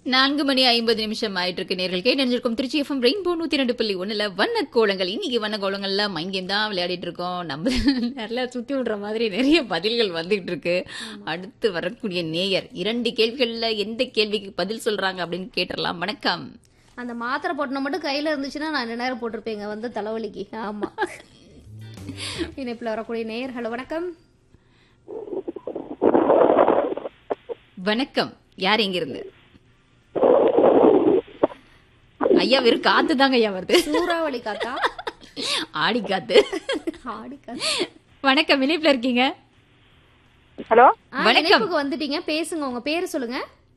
நான்கு மணி ஐம்பது நிமிஷம் ஆயிட்டு இருக்கு நேர்கள் கேட்டு நினைச்சிருக்கோம் திருச்சி எஃப்எம் ரெயின்போ நூத்தி ரெண்டு புள்ளி ஒண்ணுல வண்ண கோலங்கள் இன்னைக்கு வண்ண கோலங்கள்ல மைண்ட் கேம் தான் விளையாடிட்டு இருக்கோம் நம்ம நிறைய சுத்தி விடுற மாதிரி நிறைய பதில்கள் வந்துகிட்டு இருக்கு அடுத்து வரக்கூடிய நேயர் இரண்டு கேள்விகள்ல எந்த கேள்விக்கு பதில் சொல்றாங்க அப்படின்னு கேட்டுடலாம் வணக்கம் அந்த மாத்திரை போட்டன மட்டும் கையில இருந்துச்சுன்னா நான் ரெண்டு நேரம் போட்டிருப்பேங்க வந்து தலைவலிக்கு ஆமா இணைப்புல வரக்கூடிய நேயர் ஹலோ வணக்கம் வணக்கம் யார் எங்க இருந்து ஐயா வெறும் காத்து தாங்க ஐயா வருது சூறாவளி காத்தா ஆடி காத்து ஆடி காத்தா வணக்கம் இணைப்புல இருக்கீங்க ஹலோ ஆ, வணக்கம். இணைப்புக்கு வந்துட்டீங்க பேசுங்க உங்க பேரு சொல்லுங்க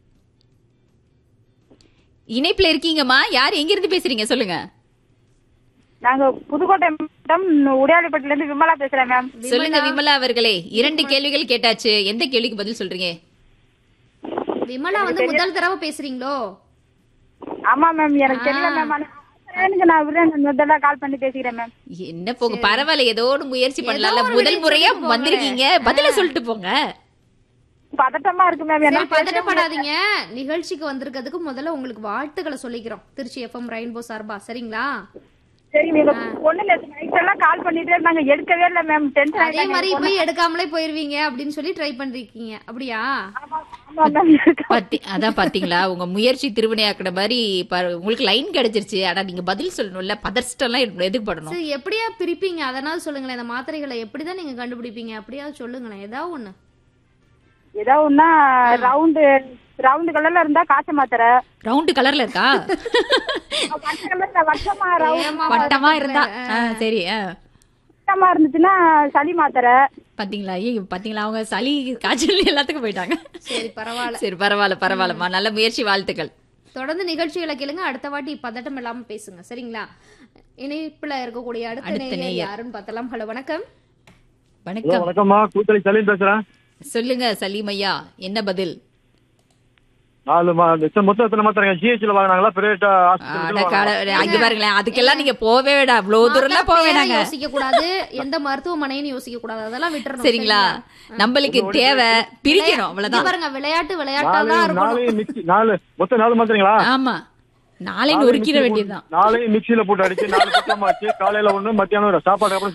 இணைப்புல இருக்கீங்கம்மா யார் எங்க இருந்து பேசுறீங்க சொல்லுங்க நாங்க புதுக்கோட்டை மாவட்டம் உடையாளிப்பட்டில இருந்து விமலா பேசுறேன் மேம் சொல்லுங்க விமலா அவர்களே இரண்டு கேள்விகள் கேட்டாச்சு எந்த கேள்விக்கு பதில் சொல்றீங்க விமலா வந்து முதல் தடவை பேசுறீங்களோ ஆமா மேம் எனக்கு தெரியல மேம் ஆனா எனக்கு நான் விட முதல்ல கால் பண்ணி பேசிக்கிறேன் மேம் என்ன போங்க பரவாயில்ல ஏதோ ஒரு முயற்சி பண்ணலாம்ல ஒரு முதல் முயற்சி முறையா பண்ணி போங்களேன். வந்திருக்கீங்க பதில சொல்லிட்டு போங்க பதட்டமா இருக்கு மேம் என்ன சரி பதட்டப்படாதீங்க நிகழ்ச்சிக்கு வந்திருக்கிறதுக்கு முதல்ல உங்களுக்கு வாழ்த்துக்களை சொல்லிக்கிறோம் திருச்சி எஃப்எம் ரெயின்போ சார்பா சரிங்களா சரி நீங்க பொண்ணு நேத்து நைட் எல்லாம் கால் பண்ணிட்டே இருந்தாங்க எடுக்கவே இல்ல மேம் டென்ஷன் அதே மாதிரி போய் எடுக்காமலே போயிருவீங்க அப்படின்னு சொல்லி ட்ரை பண்றீங்க அப்படியா ஆமா மேம் பத்தி அதான் பாத்தீங்களா உங்க முயற்சி திருவினையாக்குற மாதிரி பாரு, உங்களுக்கு லைன் கிடைச்சிருச்சு ஆனா நீங்க பதில் சொல்லணும்ல பதர்ஸ்டம் எல்லாம் எதுக்கு படணும் சரி எப்படியா பிரிப்பீங்க அதனால சொல்லுங்களேன் இந்த மாத்திரைகளை எப்படிதான் நீங்க கண்டுபிடிப்பீங்க அப்படியாவது சொல்லுங்களேன் ஏதாவது ஒண்ணு ஏதோ ஒன்னா ரவுண்டு ரவுண்டு கலர்ல இருந்தா காய்ச்ச மாத்திரை ரவுண்டு கலர்ல இருக்கா வட்ட கலர்ல வட்டமா ரவுண்ட் வட்டமா இருந்தா ஆ, சரி ஆ. வட்டமா இருந்துச்சுன்னா சளி மாத்திரை பாத்தீங்களா ஐயோ பாத்தீங்களா அவங்க சளி காய்ச்சல் எல்லாத்துக்கும் போயிட்டாங்க சரி பரவாயில்ல சரி பரவாயில்ல பரவாயில்லம்மா நல்ல முயற்சி வாழ்த்துக்கள் தொடர்ந்து நிகழ்ச்சிகளை கேளுங்க அடுத்த வாட்டி பதட்டம் இல்லாம பேசுங்க சரிங்களா இணைப்புல இருக்கக்கூடிய அடுத்த அடுத்த நேயர் நேயர். யாருன்னு பார்த்தலாம் ஹலோ வணக்கம் ஹலோ வணக்கம் வணக்கம்மா கூத்தளி சலீம் பேசுறேன் சொல்லுங்க சலீம் ஐயா என்ன பதில் நாலு மா எத்தனை- மொத்தம் எத்தனை மாத்திரங்க ஜிஹெச்ல வாங்கினாங்களா பிரைவேட் அட கால- அங்க பாருங்களேன் அதுக்கெல்லாம் நீங்க போவே வேண்டாம் இவ்வளவு தூரம் எல்லாம் போக பேரை வேணாங்க யோசிக்க கூடாது எந்த மருத்துவமனைன்னு யோசிக்க கூடாது அதெல்லாம் விட்டுறணும் சரிங்களா நம்மளுக்கு தேவை பிரிக்கணும் இங்க அவ்வளவுதான் பாருங்க விளையாட்டு விளையாட்டா நாலு தான் இருக்கணும் நாளையும் மிக்சி நாலு மொத்தம் நாலு மாத்திரங்களா ஆமா நாளை நொறுக்கிட வேண்டியதுதான் நாளையும் மிக்சியில போட்டு அடிச்சு நாலு பக்கமா வச்சு காலையில ஒண்ணு மத்தியானம் ஒரு சாப்பாடு அப்புறம்